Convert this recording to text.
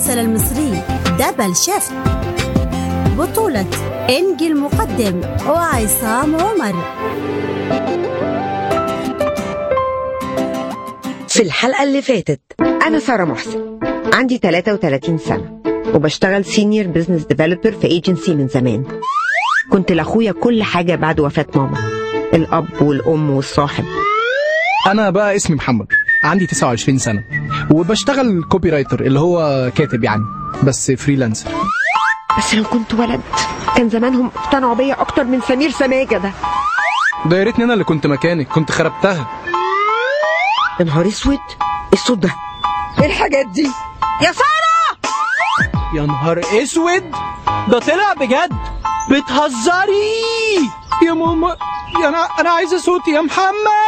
المسلسل المصري دبل شيفت بطولة إنجي المقدم وعصام عمر في الحلقة اللي فاتت أنا سارة محسن عندي 33 سنة وبشتغل سينيور بزنس ديفلوبر في ايجنسي من زمان كنت لأخويا كل حاجة بعد وفاة ماما الأب والأم والصاحب انا بقى اسمي محمد عندي 29 سنه وبشتغل كوبي رايتر اللي هو كاتب يعني بس فريلانسر بس لو كنت ولد كان زمانهم اقتنعوا بيا أكتر من سمير سماجة ده ده يا ريتني انا اللي كنت مكانك كنت خربتها يا نهار اسود إيه الصوت ده ايه الحاجات دي يا سارة يا نهار اسود ده طلع بجد بتهزري يا ماما يا انا انا عايزه صوتي يا محمد